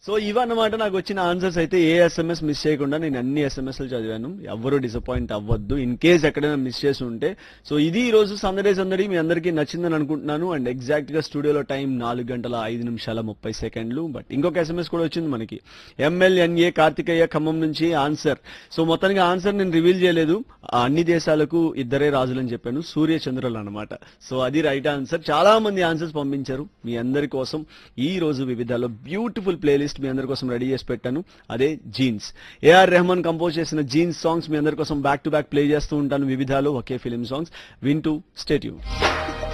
so ఇవన్నమాట నాకు వచ్చిన ఆన్సర్స్ అయితే ఏ ఎస్ఎంఎస్ మిస్ చేయకుండా నేను అన్ని ఎస్ఎంఎస్లు చదివాను ఎవరు డిసప్పాయింట్ అవ్వద్దు ఇన్ కేస్ ఎక్కడైనా మిస్ చేసి ఉంటే సో ఇది ఈ రోజు సందడే సందడి మీ అందరికీ నచ్చిందని అనుకుంటున్నాను అండ్ ఎగ్జాక్ట్ గా స్టూడియోలో టైం నాలుగు గంటల ఐదు నిమిషాల ముప్పై సెకండ్లు బట్ ఇంకొక ఎస్ఎంఎస్ కూడా వచ్చింది మనకి ఎంఎల్ఎన్ఏ కార్తికేయ ఖమ్మం నుంచి ఆన్సర్ సో మొత్తానికి ఆన్సర్ నేను రివీల్ చేయలేదు ఆ అన్ని దేశాలకు ఇద్దరే రాజులని చెప్పాను సూర్య చంద్రులు అనమాట సో అది రైట్ ఆన్సర్ చాలా మంది ఆన్సర్స్ పంపించారు మీ అందరి కోసం ఈ రోజు వివిధాలో బ్యూటిఫుల్ ప్లేలిస్ట్ మీ అందరి కోసం రెడీ చేసి పెట్టాను అదే జీన్స్ ఏఆర్ రెహమాన్ కంపోజ్ చేసిన జీన్స్ సాంగ్స్ మీ అందరి కోసం బ్యాక్ టు బ్యాక్ ప్లే చేస్తూ ఉంటాను వివిధాలో ఒకే ఫిలిం సాంగ్స్ వింటూ స్టేట్యూ